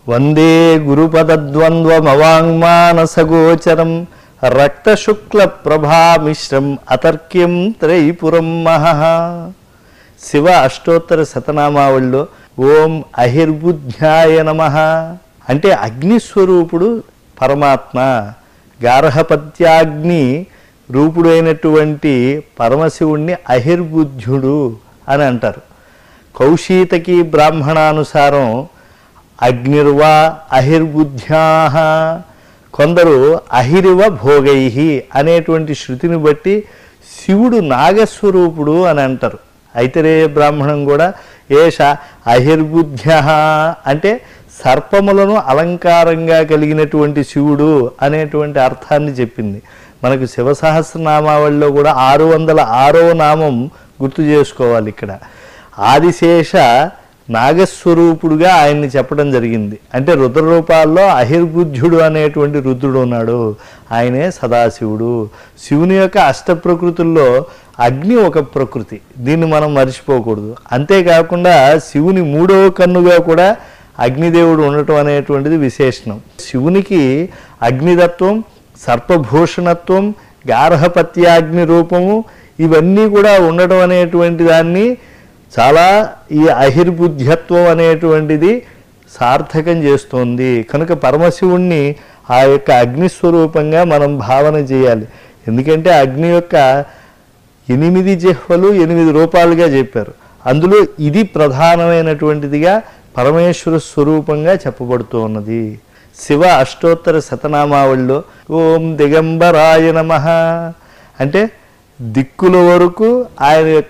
వందే గురుపదద్వంద్వమవాంగ్మానసగోచరం రక్తశుక్ల ప్రభామిశ్రం అతర్క్యం త్రైపురం మహః శివ అష్టోత్తర శతనామావళిలో ఓం అహిర్బుద్ధ్యాయ నమ అంటే అగ్నిస్వరూపుడు పరమాత్మ గార్హపత్యాగ్ని రూపుడైనటువంటి పరమశివుణ్ణి అహిర్బుద్ధ్యుడు అని అంటారు కౌశీతకి బ్రాహ్మణానుసారం అగ్నిర్వా అహిర్బుద్ధ్యా కొందరు అహిరివ భోగై అనేటువంటి శృతిని బట్టి శివుడు నాగస్వరూపుడు అని అంటారు అయితరే బ్రాహ్మణం కూడా ఏష అహిర్బుద్ధ్య అంటే సర్పములను అలంకారంగా కలిగినటువంటి శివుడు అనేటువంటి అర్థాన్ని చెప్పింది మనకు శివ సహస్రనామావళిలో కూడా ఆరు వందల ఆరో నామం గుర్తు చేసుకోవాలి ఇక్కడ ఆదిశేష నాగస్వరూపుడుగా ఆయన్ని చెప్పడం జరిగింది అంటే రుద్ర రూపాల్లో అహిర్బుద్ధుడు అనేటువంటి రుద్రుడు ఉన్నాడు ఆయనే సదాశివుడు శివుని యొక్క అష్ట ప్రకృతుల్లో అగ్ని ఒక ప్రకృతి దీన్ని మనం మర్చిపోకూడదు అంతేకాకుండా శివుని మూడవ కన్నుగా కూడా అగ్నిదేవుడు ఉండటం అనేటువంటిది విశేషణం శివునికి అగ్నితత్వం సర్పభూషణత్వం గార్హపత్యాగ్ని రూపము ఇవన్నీ కూడా ఉండటం అనేటువంటి దాన్ని చాలా ఈ అహిర్బుద్ధ్యత్వం అనేటువంటిది సార్థకం చేస్తోంది కనుక పరమశివుణ్ణి ఆ యొక్క అగ్నిస్వరూపంగా మనం భావన చేయాలి ఎందుకంటే అగ్ని యొక్క ఎనిమిది జిహ్వలు ఎనిమిది రూపాలుగా చెప్పారు అందులో ఇది ప్రధానమైనటువంటిదిగా పరమేశ్వర స్వరూపంగా చెప్పబడుతూ ఉన్నది శివ అష్టోత్తర శతనామావళిలో ఓం దిగంబరాయ నమ అంటే దిక్కుల వరకు ఆయన యొక్క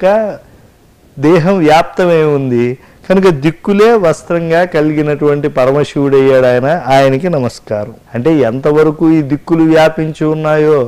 దేహం వ్యాప్తమై ఉంది కనుక దిక్కులే వస్త్రంగా కలిగినటువంటి పరమశివుడయ్యాడు ఆయన ఆయనకి నమస్కారం అంటే ఎంతవరకు ఈ దిక్కులు వ్యాపించి ఉన్నాయో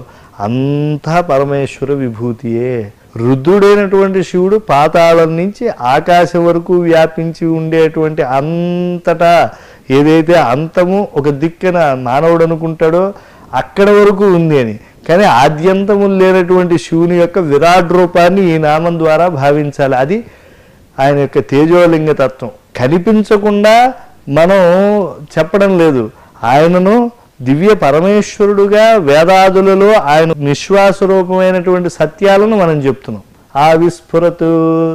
అంతా పరమేశ్వర విభూతియే రుద్రుడైనటువంటి శివుడు పాతాళం నుంచి ఆకాశం వరకు వ్యాపించి ఉండేటువంటి అంతటా ఏదైతే అంతము ఒక దిక్కున మానవుడు అనుకుంటాడో అక్కడ వరకు ఉంది అని కానీ ఆద్యంతము లేనటువంటి శివుని యొక్క విరాట్ రూపాన్ని ఈ నామం ద్వారా భావించాలి అది ఆయన యొక్క తేజోలింగ తత్వం కనిపించకుండా మనం చెప్పడం లేదు ఆయనను దివ్య పరమేశ్వరుడుగా వేదాదులలో ఆయన నిశ్వాస రూపమైనటువంటి సత్యాలను మనం చెప్తున్నాం ఆ విస్ఫురతు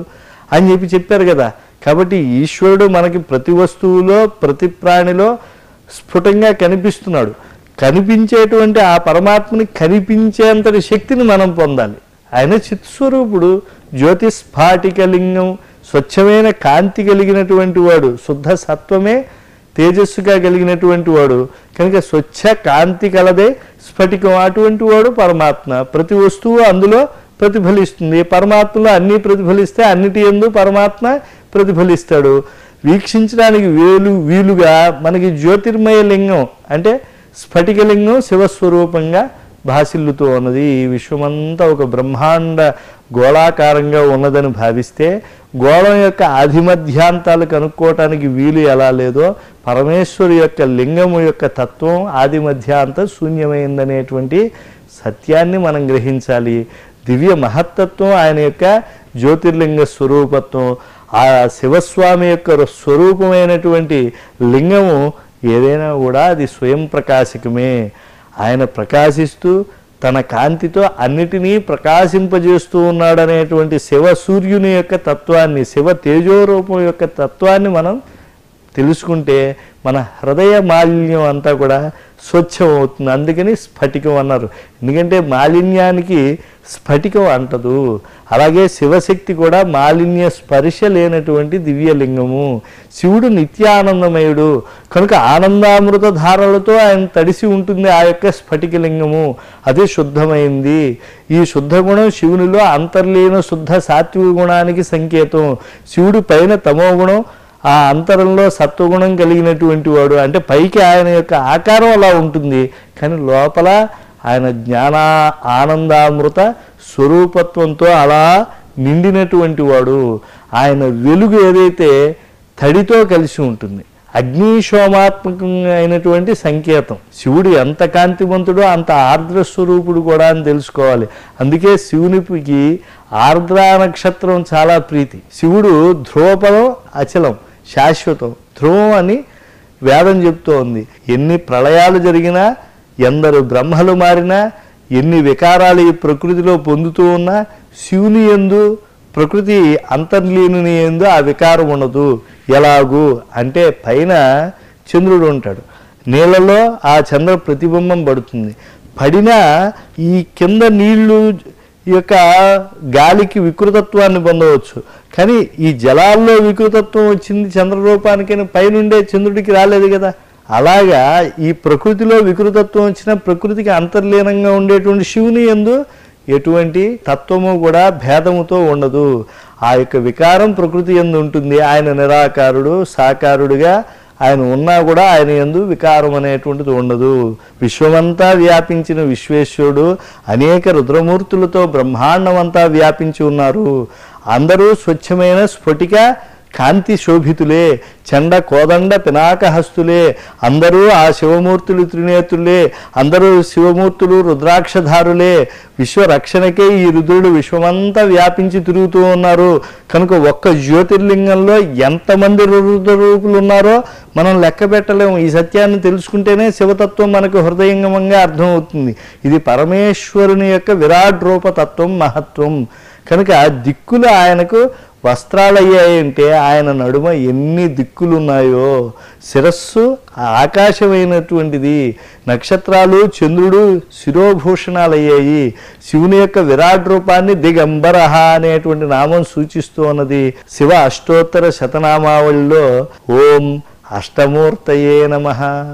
అని చెప్పి చెప్పారు కదా కాబట్టి ఈశ్వరుడు మనకి ప్రతి వస్తువులో ప్రతి ప్రాణిలో స్ఫుటంగా కనిపిస్తున్నాడు కనిపించేటువంటి ఆ పరమాత్మని కనిపించేంతటి శక్తిని మనం పొందాలి ఆయన చిత్స్వరూపుడు జ్యోతిస్ఫాటికలింగం స్వచ్ఛమైన కాంతి కలిగినటువంటి వాడు శుద్ధ సత్వమే తేజస్సుగా కలిగినటువంటి వాడు కనుక స్వచ్ఛ కాంతి కలదే స్ఫటికం అటువంటి వాడు పరమాత్మ ప్రతి వస్తువు అందులో ప్రతిఫలిస్తుంది పరమాత్మలో అన్నీ ప్రతిఫలిస్తే అన్నిటి ఎందు పరమాత్మ ప్రతిఫలిస్తాడు వీక్షించడానికి వేలు వీలుగా మనకి జ్యోతిర్మయ లింగం అంటే స్ఫటికలింగం శివస్వరూపంగా భాసిల్లుతూ ఉన్నది ఈ విశ్వమంతా ఒక బ్రహ్మాండ గోళాకారంగా ఉన్నదని భావిస్తే గోళం యొక్క ఆధిమధ్యాంతాలు కనుక్కోవటానికి వీలు ఎలా లేదో పరమేశ్వరు యొక్క లింగము యొక్క తత్వం ఆదిమధ్యాంత శూన్యమైందనేటువంటి సత్యాన్ని మనం గ్రహించాలి దివ్య మహత్తత్వం ఆయన యొక్క జ్యోతిర్లింగ స్వరూపత్వం ఆ శివస్వామి యొక్క స్వరూపమైనటువంటి లింగము ఏదైనా కూడా అది స్వయం ప్రకాశకమే ఆయన ప్రకాశిస్తూ తన కాంతితో అన్నిటినీ ప్రకాశింపజేస్తూ ఉన్నాడనేటువంటి శివ సూర్యుని యొక్క తత్వాన్ని శివ తేజోరూపం యొక్క తత్వాన్ని మనం తెలుసుకుంటే మన హృదయ మాలిన్యం అంతా కూడా స్వచ్ఛం అవుతుంది అందుకని స్ఫటికం అన్నారు ఎందుకంటే మాలిన్యానికి స్ఫటికం అంటదు అలాగే శివశక్తి కూడా మాలిన్య స్పర్శ లేనటువంటి దివ్యలింగము శివుడు నిత్యానందమయుడు కనుక ఆనందామృత ధారలతో ఆయన తడిసి ఉంటుంది ఆ యొక్క స్ఫటికలింగము అది శుద్ధమైంది ఈ శుద్ధ గుణం శివునిలో అంతర్లీన శుద్ధ సాత్విక గుణానికి సంకేతం శివుడు పైన తమో గుణం ఆ అంతరంలో సత్వగుణం కలిగినటువంటి వాడు అంటే పైకి ఆయన యొక్క ఆకారం అలా ఉంటుంది కానీ లోపల ఆయన జ్ఞాన ఆనందామృత స్వరూపత్వంతో అలా నిండినటువంటి వాడు ఆయన వెలుగు ఏదైతే తడితో కలిసి ఉంటుంది అగ్నిశోమాత్మకంగా అయినటువంటి సంకేతం శివుడు ఎంత కాంతివంతుడో అంత ఆర్ద్ర స్వరూపుడు కూడా అని తెలుసుకోవాలి అందుకే శివునికి ఆర్ద్ర నక్షత్రం చాలా ప్రీతి శివుడు ధ్రువపదం అచలం శాశ్వతం ధ్రువం అని వేదం చెప్తోంది ఎన్ని ప్రళయాలు జరిగినా ఎందరు బ్రహ్మలు మారినా ఎన్ని వికారాలు ఈ ప్రకృతిలో పొందుతూ ఉన్నా శివుని ఎందు ప్రకృతి అంతర్లీనుని ఎందు ఆ వికారం ఉండదు ఎలాగూ అంటే పైన చంద్రుడు ఉంటాడు నీళ్ళలో ఆ చంద్ర ప్రతిబింబం పడుతుంది పడినా ఈ కింద నీళ్లు ఈ యొక్క గాలికి వికృతత్వాన్ని పొందవచ్చు కానీ ఈ జలాల్లో వికృతత్వం వచ్చింది చంద్రరూపానికి పైనుండే చంద్రుడికి రాలేదు కదా అలాగా ఈ ప్రకృతిలో వికృతత్వం వచ్చిన ప్రకృతికి అంతర్లీనంగా ఉండేటువంటి శివుని ఎందు ఎటువంటి తత్వము కూడా భేదముతో ఉండదు ఆ యొక్క వికారం ప్రకృతి ఎందు ఉంటుంది ఆయన నిరాకారుడు సాకారుడిగా ఆయన ఉన్నా కూడా ఆయన ఎందు వికారం అనేటువంటిది ఉండదు విశ్వమంతా వ్యాపించిన విశ్వేశ్వరుడు అనేక రుద్రమూర్తులతో బ్రహ్మాండమంతా వ్యాపించి ఉన్నారు అందరూ స్వచ్ఛమైన స్ఫటిక కాంతి శోభితులే చండ కోదండ పినాకహస్తులే అందరూ ఆ శివమూర్తులు త్రినేత్రులే అందరూ శివమూర్తులు రుద్రాక్షధారులే విశ్వరక్షణకే ఈ రుద్రుడు విశ్వమంతా వ్యాపించి తిరుగుతూ ఉన్నారు కనుక ఒక్క జ్యోతిర్లింగంలో ఎంతమంది రుద్ర రూపులు ఉన్నారో మనం లెక్క పెట్టలేము ఈ సత్యాన్ని తెలుసుకుంటేనే శివతత్వం మనకు హృదయంగమంగా అర్థమవుతుంది ఇది పరమేశ్వరుని యొక్క విరాట్ రూపతత్వం మహత్వం కనుక దిక్కులు ఆయనకు వస్త్రాలయ్యాయంటే ఆయన నడుమ ఎన్ని దిక్కులు ఉన్నాయో శిరస్సు ఆకాశమైనటువంటిది నక్షత్రాలు చంద్రుడు శిరోభూషణాలయ్యాయి శివుని యొక్క విరాట్ రూపాన్ని దిగంబరహ అనేటువంటి నామం సూచిస్తూ ఉన్నది శివ అష్టోత్తర శతనామావళిలో ఓం అష్టమూర్తయే నమ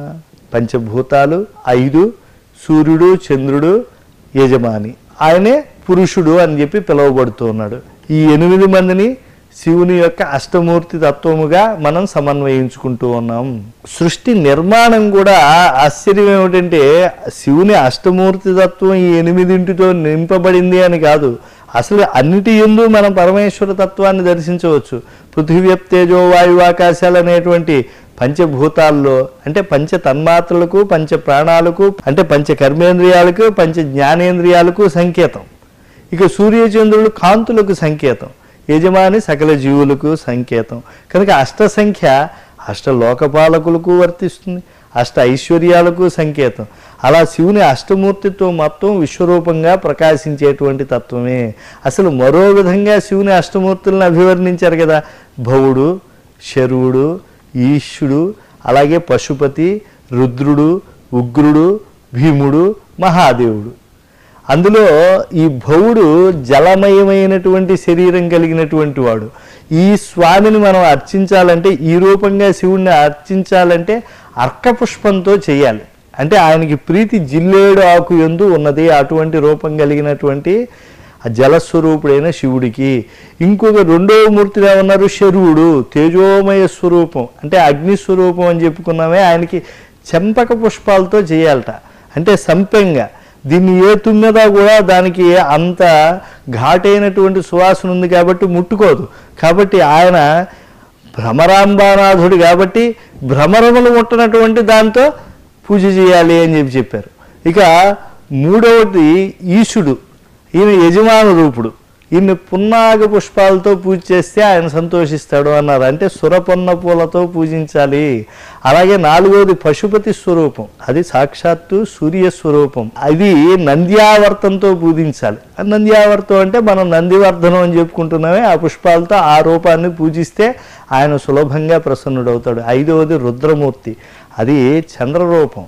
పంచభూతాలు ఐదు సూర్యుడు చంద్రుడు యజమాని ఆయనే పురుషుడు అని చెప్పి పిలువబడుతూ ఉన్నాడు ఈ ఎనిమిది మందిని శివుని యొక్క అష్టమూర్తి తత్వముగా మనం సమన్వయించుకుంటూ ఉన్నాం సృష్టి నిర్మాణం కూడా ఆశ్చర్యం ఏమిటంటే శివుని అష్టమూర్తి తత్వం ఈ ఎనిమిదింటితో నింపబడింది అని కాదు అసలు అన్నిటి ఎందు మనం పరమేశ్వర తత్వాన్ని దర్శించవచ్చు పృథివ్యప్ తేజో వాయువు ఆకాశాలు అనేటువంటి పంచభూతాల్లో అంటే పంచ తన్మాత్రలకు పంచ ప్రాణాలకు అంటే పంచ కర్మేంద్రియాలకు పంచ జ్ఞానేంద్రియాలకు సంకేతం ఇక సూర్యచంద్రులు కాంతులకు సంకేతం యజమాని సకల జీవులకు సంకేతం కనుక అష్ట సంఖ్య అష్ట లోకపాలకులకు వర్తిస్తుంది అష్ట ఐశ్వర్యాలకు సంకేతం అలా శివుని అష్టమూర్తిత్వం మొత్తం విశ్వరూపంగా ప్రకాశించేటువంటి తత్వమే అసలు మరో విధంగా శివుని అష్టమూర్తులను అభివర్ణించారు కదా భవుడు శరువుడు ఈశ్వరుడు అలాగే పశుపతి రుద్రుడు ఉగ్రుడు భీముడు మహాదేవుడు అందులో ఈ భవుడు జలమయమైనటువంటి శరీరం కలిగినటువంటి వాడు ఈ స్వామిని మనం అర్చించాలంటే ఈ రూపంగా శివుణ్ణి అర్చించాలంటే అర్కపుష్పంతో చేయాలి అంటే ఆయనకి ప్రీతి జిల్లేడు ఆకు ఎందు ఉన్నది అటువంటి రూపం కలిగినటువంటి ఆ జలస్వరూపుడైన శివుడికి ఇంకొక రెండవ మూర్తిగా ఉన్నారు శరువుడు తేజోమయ స్వరూపం అంటే అగ్ని స్వరూపం అని చెప్పుకున్నామే ఆయనకి చెంపక పుష్పాలతో చేయాలట అంటే సంపెంగా దీన్ని ఏ తుమ్మెద కూడా దానికి అంత ఘాటైనటువంటి సువాసన ఉంది కాబట్టి ముట్టుకోదు కాబట్టి ఆయన భ్రమరాంబానాథుడు కాబట్టి భ్రమరములు ముట్టనటువంటి దాంతో పూజ చేయాలి అని చెప్పి చెప్పారు ఇక మూడవది ఈశుడు ఈయన యజమాన రూపుడు ఈయన పున్నాగ పుష్పాలతో పూజ చేస్తే ఆయన సంతోషిస్తాడు అన్నారు అంటే సురపొన్న పూలతో పూజించాలి అలాగే నాలుగవది పశుపతి స్వరూపం అది సాక్షాత్తు సూర్య స్వరూపం అది నంద్యావర్తంతో పూజించాలి ఆ నంద్యావర్తం అంటే మనం నందివర్ధనం అని చెప్పుకుంటున్నామే ఆ పుష్పాలతో ఆ రూపాన్ని పూజిస్తే ఆయన సులభంగా ప్రసన్నుడవుతాడు ఐదవది రుద్రమూర్తి అది చంద్రరూపం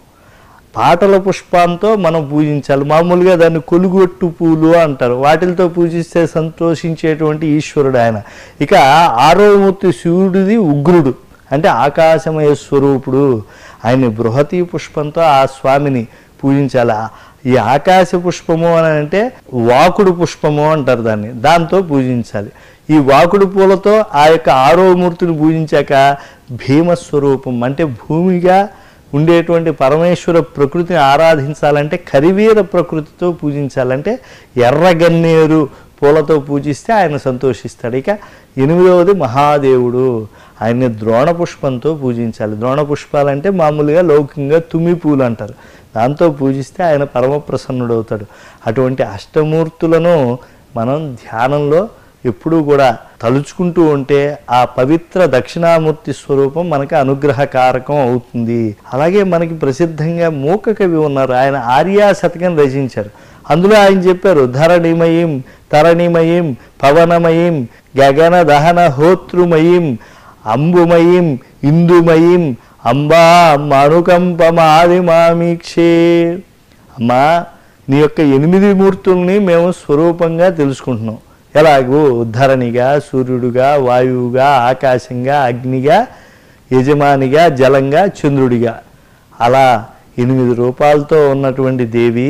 పాటల పుష్పంతో మనం పూజించాలి మామూలుగా దాన్ని కొలుగొట్టు పూలు అంటారు వాటిలతో పూజిస్తే సంతోషించేటువంటి ఈశ్వరుడు ఆయన ఇక ఆరవ మూర్తి శివుడిది ఉగ్రుడు అంటే ఆకాశమయ స్వరూపుడు ఆయన బృహతి పుష్పంతో ఆ స్వామిని పూజించాలి ఆ- ఈ ఆకాశ పుష్పము అని అంటే వాకుడు పుష్పము అంటారు దాన్ని దాంతో పూజించాలి ఈ వాకుడు పూలతో ఆ యొక్క ఆరో మూర్తిని పూజించాక భీమస్వరూపం అంటే భూమిగా ఉండేటువంటి పరమేశ్వర ప్రకృతిని ఆరాధించాలంటే కరివీర ప్రకృతితో పూజించాలంటే ఎర్రగన్నేరు పూలతో పూజిస్తే ఆయన సంతోషిస్తాడు ఇక ఎనిమిదవది మహాదేవుడు ఆయన్ని ద్రోణ పుష్పంతో పూజించాలి ద్రోణ పుష్పాలంటే మామూలుగా లౌకికంగా తుమ్మి పూలు అంటారు దాంతో పూజిస్తే ఆయన పరమ ప్రసన్నుడవుతాడు అటువంటి అష్టమూర్తులను మనం ధ్యానంలో ఎప్పుడూ కూడా తలుచుకుంటూ ఉంటే ఆ పవిత్ర దక్షిణామూర్తి స్వరూపం మనకి అనుగ్రహకారకం అవుతుంది అలాగే మనకి ప్రసిద్ధంగా మూక కవి ఉన్నారు ఆయన ఆర్యా శతకం రచించారు అందులో ఆయన చెప్పారు ధరణిమయీం తరణిమయీం పవనమయీం గగన దహన హోతృమయీం అంబుమయీం ఇందుమయీం అంబా మణుకంపమాది మామీక్షే అమ్మా నీ యొక్క ఎనిమిది మూర్తుల్ని మేము స్వరూపంగా తెలుసుకుంటున్నాం ఎలాగూ ధరణిగా సూర్యుడుగా వాయువుగా ఆకాశంగా అగ్నిగా యజమానిగా జలంగా చంద్రుడిగా అలా ఎనిమిది రూపాలతో ఉన్నటువంటి దేవి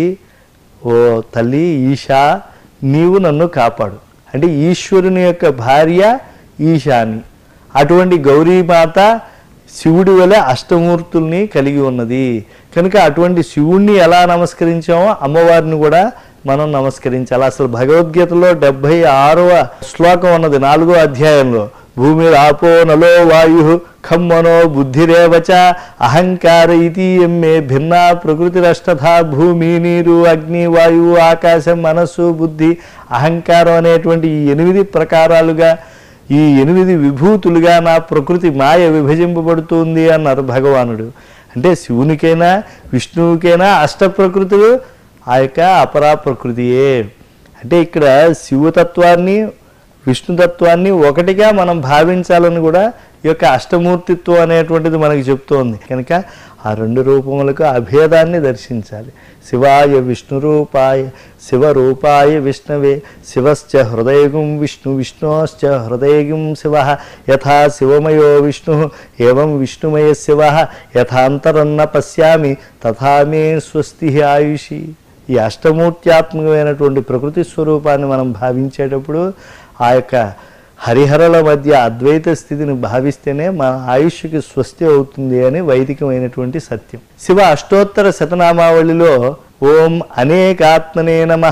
ఓ తల్లి ఈశా నీవు నన్ను కాపాడు అంటే ఈశ్వరుని యొక్క భార్య ఈశాని అటువంటి గౌరీమాత శివుడి వలె అష్టమూర్తుల్ని కలిగి ఉన్నది కనుక అటువంటి శివుణ్ణి ఎలా నమస్కరించామో అమ్మవారిని కూడా మనం నమస్కరించాలి అసలు భగవద్గీతలో డెబ్భై ఆరవ శ్లోకం ఉన్నది నాలుగో అధ్యాయంలో భూమి ఆపో నలో వాయు ఖమ్మనో బుద్ధిరేవచ అహంకార ఇది ఎమ్మే భిన్న ప్రకృతిరష్టథ భూమి నీరు అగ్ని వాయువు ఆకాశం మనస్సు బుద్ధి అహంకారం అనేటువంటి ఈ ఎనిమిది ప్రకారాలుగా ఈ ఎనిమిది విభూతులుగా నా ప్రకృతి మాయ విభజింపబడుతుంది అన్నారు భగవానుడు అంటే శివునికైనా విష్ణువుకైనా అష్ట ప్రకృతులు ఆ యొక్క అపరా ప్రకృతియే అంటే ఇక్కడ శివతత్వాన్ని విష్ణుతత్వాన్ని ఒకటిగా మనం భావించాలని కూడా ఈ యొక్క అష్టమూర్తిత్వం అనేటువంటిది మనకి చెప్తోంది కనుక ఆ రెండు రూపములకు అభేదాన్ని దర్శించాలి శివాయ విష్ణు రూపాయ శివరూపాయ విష్ణవే శివశ్చ హృదయగుం విష్ణు విష్ణోశ్చ హృదయగుం శివ యథా శివమయో విష్ణు ఏవం విష్ణుమయ శివ యథాంతరన్న పశ్యామి తథా మే స్వస్తి ఆయుషి ఈ అష్టమూర్త్యాత్మకమైనటువంటి ప్రకృతి స్వరూపాన్ని మనం భావించేటప్పుడు ఆ యొక్క హరిహరల మధ్య అద్వైత స్థితిని భావిస్తేనే మన ఆయుష్కి స్వస్తి అవుతుంది అని వైదికమైనటువంటి సత్యం శివ అష్టోత్తర శతనామావళిలో ఓం అనేకాత్మనే నమ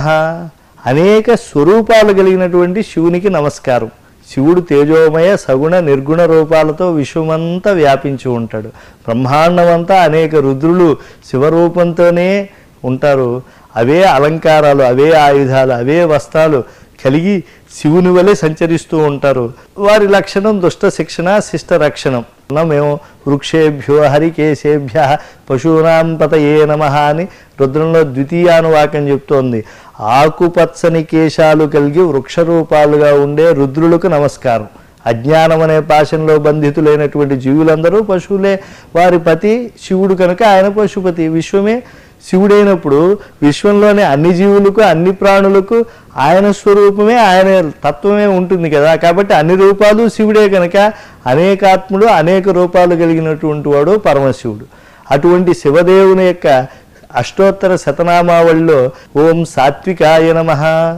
అనేక స్వరూపాలు కలిగినటువంటి శివునికి నమస్కారం శివుడు తేజోమయ సగుణ నిర్గుణ రూపాలతో విశ్వమంతా వ్యాపించి ఉంటాడు బ్రహ్మాండమంతా అనేక రుద్రులు శివరూపంతోనే ఉంటారు అవే అలంకారాలు అవే ఆయుధాలు అవే వస్త్రాలు కలిగి శివుని వలె సంచరిస్తూ ఉంటారు వారి లక్షణం దుష్ట శిక్షణ శిష్ట రక్షణం అలా మేము వృక్షేభ్యో హరికేశేభ్య పశూనాం పతయే నమ అని రుద్రంలో ద్వితీయానువాకం చెప్తోంది ఆకుపచ్చని కేశాలు కలిగి వృక్ష రూపాలుగా ఉండే రుద్రులకు నమస్కారం అజ్ఞానం అనే పాశంలో బంధితులైనటువంటి జీవులందరూ పశువులే వారి పతి శివుడు కనుక ఆయన పశుపతి విశ్వమే శివుడైనప్పుడు విశ్వంలోని అన్ని జీవులకు అన్ని ప్రాణులకు ఆయన స్వరూపమే ఆయన తత్వమే ఉంటుంది కదా కాబట్టి అన్ని రూపాలు శివుడే కనుక అనేకాత్ముడు అనేక రూపాలు కలిగినటువంటి వాడు పరమశివుడు అటువంటి శివదేవుని యొక్క అష్టోత్తర శతనామావళిలో ఓం సాత్వికాయ నమ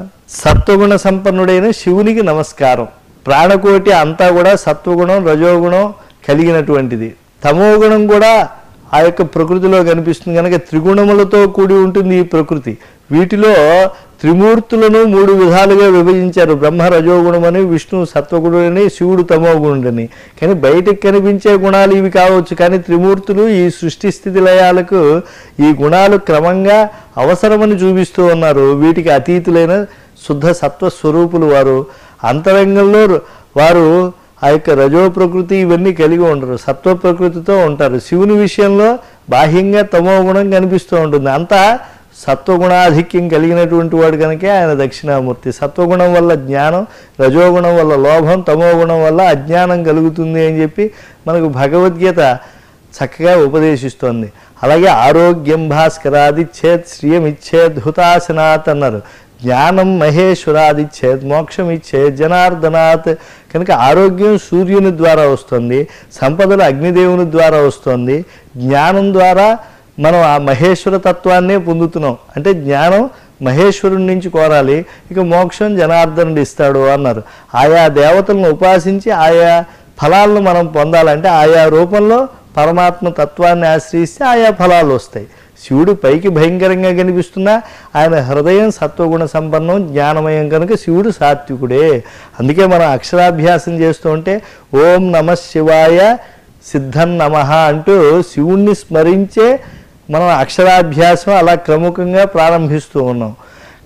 సత్వగుణ సంపన్నుడైన శివునికి నమస్కారం ప్రాణకోటి అంతా కూడా సత్వగుణం రజోగుణం కలిగినటువంటిది తమోగుణం కూడా ఆ యొక్క ప్రకృతిలో కనిపిస్తుంది కనుక త్రిగుణములతో కూడి ఉంటుంది ఈ ప్రకృతి వీటిలో త్రిమూర్తులను మూడు విధాలుగా విభజించారు బ్రహ్మ రజోగుణమని విష్ణు సత్వగుణుడని శివుడు తమోగుణుడని కానీ బయటకు కనిపించే గుణాలు ఇవి కావచ్చు కానీ త్రిమూర్తులు ఈ సృష్టి స్థితి లయాలకు ఈ గుణాలు క్రమంగా అవసరమని చూపిస్తూ ఉన్నారు వీటికి అతీతులైన శుద్ధ సత్వ స్వరూపులు వారు అంతరంగంలో వారు ఆ యొక్క రజో ప్రకృతి ఇవన్నీ కలిగి ఉండరు సత్వ ప్రకృతితో ఉంటారు శివుని విషయంలో బాహ్యంగా తమో గుణం కనిపిస్తూ ఉంటుంది అంతా సత్వగుణాధిక్యం కలిగినటువంటి వాడు కనుకే ఆయన దక్షిణామూర్తి సత్వగుణం వల్ల జ్ఞానం రజోగుణం వల్ల లోభం తమో గుణం వల్ల అజ్ఞానం కలుగుతుంది అని చెప్పి మనకు భగవద్గీత చక్కగా ఉపదేశిస్తోంది అలాగే ఆరోగ్యం భాస్కరాదిచ్చేత్ శ్రియమిచ్చేద్ హుతాసనాత్ అన్నారు జ్ఞానం మహేశ్వరాదిచ్చేత్ మోక్షం ఇచ్చేద్ జనార్దనాత్ కనుక ఆరోగ్యం సూర్యుని ద్వారా వస్తుంది సంపదలు అగ్నిదేవుని ద్వారా వస్తుంది జ్ఞానం ద్వారా మనం ఆ మహేశ్వర తత్వాన్నే పొందుతున్నాం అంటే జ్ఞానం మహేశ్వరుడి నుంచి కోరాలి ఇక మోక్షం జనార్దనుడు ఇస్తాడు అన్నారు ఆయా దేవతలను ఉపాసించి ఆయా ఫలాలను మనం పొందాలంటే ఆయా రూపంలో పరమాత్మ తత్వాన్ని ఆశ్రయిస్తే ఆయా ఫలాలు వస్తాయి శివుడు పైకి భయంకరంగా కనిపిస్తున్నా ఆయన హృదయం సత్వగుణ సంపన్నం జ్ఞానమయం కనుక శివుడు సాత్వికుడే అందుకే మనం అక్షరాభ్యాసం చేస్తూ ఉంటే ఓం నమ శివాయ సిద్ధం నమ అంటూ శివుణ్ణి స్మరించే మనం అక్షరాభ్యాసం అలా క్రముకంగా ప్రారంభిస్తూ ఉన్నాం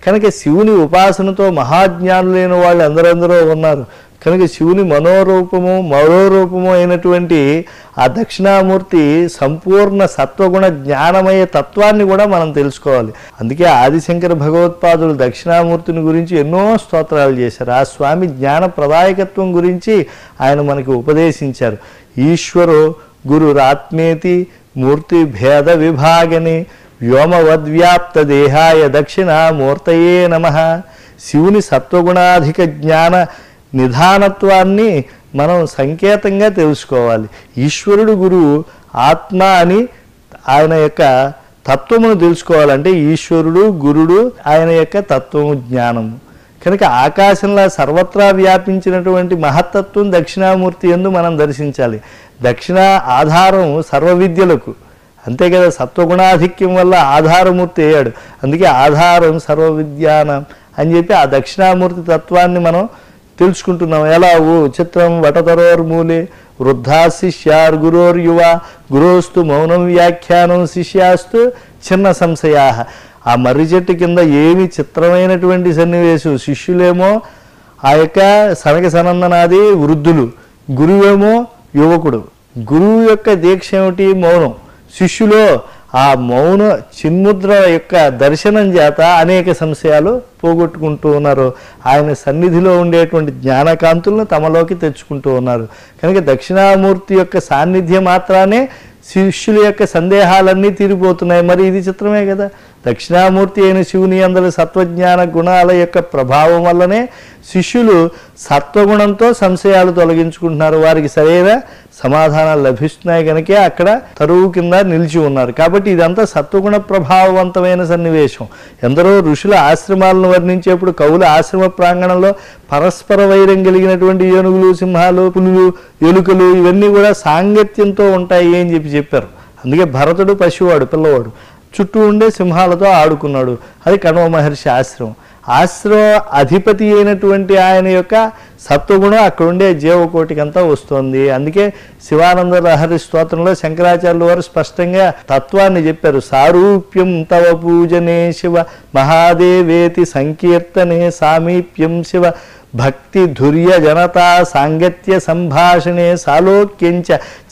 కనుక శివుని ఉపాసనతో మహాజ్ఞానులైన వాళ్ళు అందరందరూ ఉన్నారు కనుక శివుని మనోరూపము మరోరూపము అయినటువంటి ఆ దక్షిణామూర్తి సంపూర్ణ సత్వగుణ జ్ఞానమయ తత్వాన్ని కూడా మనం తెలుసుకోవాలి అందుకే ఆదిశంకర భగవత్పాదులు దక్షిణామూర్తిని గురించి ఎన్నో స్తోత్రాలు చేశారు ఆ స్వామి జ్ఞాన ప్రదాయకత్వం గురించి ఆయన మనకి ఉపదేశించారు ఈశ్వరో గురురాత్మేతి మూర్తి భేద విభాగని వ్యోమవద్వ్యాప్త దేహాయ దక్షిణామూర్తయే నమ శివుని సత్వగుణాధిక జ్ఞాన నిధానత్వాన్ని మనం సంకేతంగా తెలుసుకోవాలి ఈశ్వరుడు గురువు ఆత్మ అని ఆయన యొక్క తత్వమును తెలుసుకోవాలంటే ఈశ్వరుడు గురుడు ఆయన యొక్క తత్వము జ్ఞానము కనుక ఆకాశంలో సర్వత్రా వ్యాపించినటువంటి మహత్తత్వం దక్షిణామూర్తి ఎందు మనం దర్శించాలి దక్షిణ ఆధారం సర్వ విద్యలకు అంతే కదా సత్వగుణాధిక్యం వల్ల ఆధారమూర్తి అయ్యాడు అందుకే ఆధారం సర్వ విద్యానం అని చెప్పి ఆ దక్షిణామూర్తి తత్వాన్ని మనం తెలుసుకుంటున్నాం ఎలా ఓ చిత్రం వటతరోర్మూలే వృద్ధా శిష్యార్ గురోర్ యువ గురోస్తు మౌనం వ్యాఖ్యానం శిష్యాస్తు చిన్న సంశయా ఆ మర్రి చెట్టు కింద ఏమి చిత్రమైనటువంటి సన్నివేశం శిష్యులేమో ఆ యొక్క సనక సనందనాది వృద్ధులు గురువేమో యువకుడు గురువు యొక్క దీక్ష ఏమిటి మౌనం శిష్యులో ఆ మౌన చిన్ముద్ర యొక్క దర్శనం చేత అనేక సంశయాలు పోగొట్టుకుంటూ ఉన్నారు ఆయన సన్నిధిలో ఉండేటువంటి జ్ఞానకాంతులను తమలోకి తెచ్చుకుంటూ ఉన్నారు కనుక దక్షిణామూర్తి యొక్క సాన్నిధ్యం మాత్రానే శిష్యుల యొక్క సందేహాలన్నీ తీరిపోతున్నాయి మరి ఇది చిత్రమే కదా దక్షిణామూర్తి అయిన శివుని అందరి సత్వజ్ఞాన గుణాల యొక్క ప్రభావం వల్లనే శిష్యులు సత్వగుణంతో సంశయాలు తొలగించుకుంటున్నారు వారికి సరైన సమాధానాలు లభిస్తున్నాయి కనుకే అక్కడ తరువు కింద నిలిచి ఉన్నారు కాబట్టి ఇదంతా సత్వగుణ ప్రభావవంతమైన సన్నివేశం ఎందరో ఋషుల ఆశ్రమాలను వర్ణించేప్పుడు కవుల ఆశ్రమ ప్రాంగణంలో పరస్పర వైరం కలిగినటువంటి ఏనుగులు సింహాలు పులులు ఎలుకలు ఇవన్నీ కూడా సాంగత్యంతో ఉంటాయి అని చెప్పి చెప్పారు అందుకే భరతుడు పశువాడు పిల్లవాడు చుట్టూ ఉండే సింహాలతో ఆడుకున్నాడు అది కణవ మహర్షి ఆశ్రమం ఆశ్రమ అధిపతి అయినటువంటి ఆయన యొక్క సత్వగుణం అక్కడ ఉండే జీవకోటికంతా వస్తుంది అందుకే శివానంద లహరి స్తోత్రంలో శంకరాచార్యుల వారు స్పష్టంగా తత్వాన్ని చెప్పారు సారూప్యం తవ పూజనే శివ మహాదేవేతి సంకీర్తనే సామీప్యం శివ భక్తి ధుర్య జనతా సాంగత్య సంభాషణే సాలోక్యంచ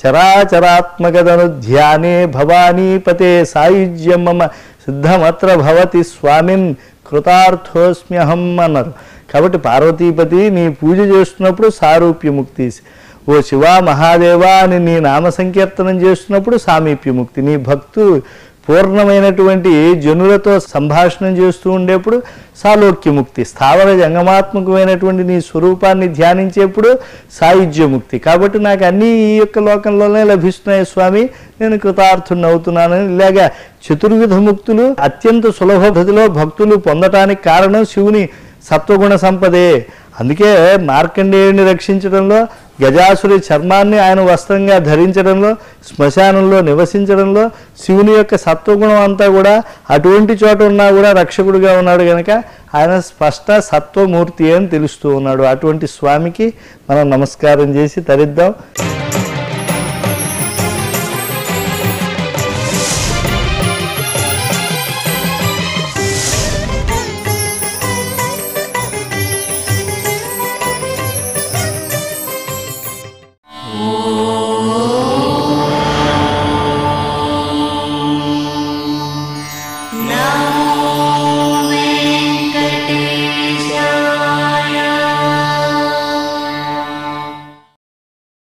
చరాచరాత్మకదను ధ్యానే భవానీపతే సాయుజ్యం మమ సిద్ధమత్ర భవతి స్వామిన్ కృతార్థోస్మ్యహం అన్నారు కాబట్టి పార్వతీపతి నీ పూజ చేస్తున్నప్పుడు సారూప్యముక్తి ఓ శివ మహాదేవా అని నీ నామ సంకీర్తనం చేస్తున్నప్పుడు సామీప్యముక్తి నీ భక్తు పూర్ణమైనటువంటి జనులతో సంభాషణం చేస్తూ ఉండేప్పుడు సాలోక్యముక్తి స్థావర జంగమాత్మకమైనటువంటి నీ స్వరూపాన్ని ధ్యానించేప్పుడు సాయుధ్యముక్తి కాబట్టి నాకు అన్నీ ఈ యొక్క లోకంలోనే లభిస్తున్నాయి స్వామి నేను కృతార్థుని అవుతున్నానని ఇలాగా చతుర్విధ ముక్తులు అత్యంత సులభ గతిలో భక్తులు పొందటానికి కారణం శివుని సత్వగుణ సంపదే అందుకే మార్కండేయుని రక్షించడంలో గజాసురి చర్మాన్ని ఆయన వస్త్రంగా ధరించడంలో శ్మశానంలో నివసించడంలో శివుని యొక్క సత్వగుణం అంతా కూడా అటువంటి చోట ఉన్నా కూడా రక్షకుడిగా ఉన్నాడు కనుక ఆయన స్పష్ట సత్వమూర్తి అని తెలుస్తూ ఉన్నాడు అటువంటి స్వామికి మనం నమస్కారం చేసి తరిద్దాం